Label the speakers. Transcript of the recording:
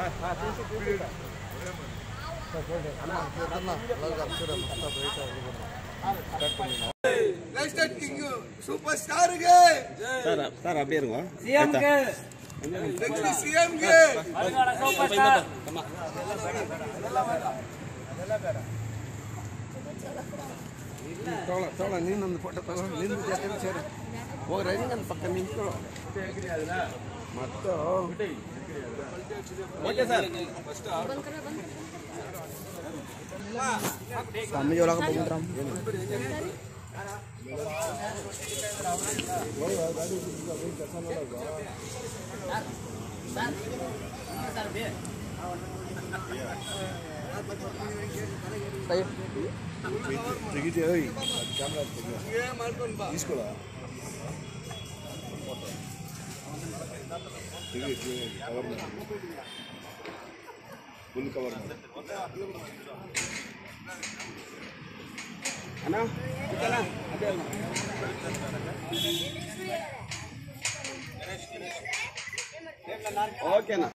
Speaker 1: Rested king super ಸ್ಟಾರ್ಗೆ
Speaker 2: sir sir ಅಬ್ಬಿ ಇರುವ
Speaker 3: ಸಿಎಂಗೆ
Speaker 1: ನೆಕ್ಸ್ಟ್ ಸಿಎಂಗೆ
Speaker 3: ಸೂಪರ್ ಸ್ಟಾರ್
Speaker 2: ತೋಳ ತೋಳ ನೀನೊಂದು ಫೋಟೋ ತಗೋ ನಿಂದು ಜೊತೆ ಸೇರಿ ಹೋಗ್ರೆ ನನ್ನ ಪಕ್ಕ ನಿಂತ್ಕೊಳ್ಳೋ ಮತ್ತು ಓಕೆ ಸರ್
Speaker 4: ಸ್ವಾಮೀಜಿ ಒಳಗೆ ಬಂದ್ರಾಮ್
Speaker 2: ತೆಗಿತೀಯ ಕ್ಯಾಮ್ರಾ
Speaker 1: ಮಾಡ್ಕೊಂಡು ಬಾ
Speaker 2: ಇಸ್ಕೊಳ ತೆಗಿ ಕವರ್ ಮಾಡಿ ಫುಲ್ ಕವರ್ ಮಾಡಿ ಅಣ್ಣ ಇತ್ತಲ್ಲ? ಅದೇ ಅಲ್ಲ. ಓಕೆನಾ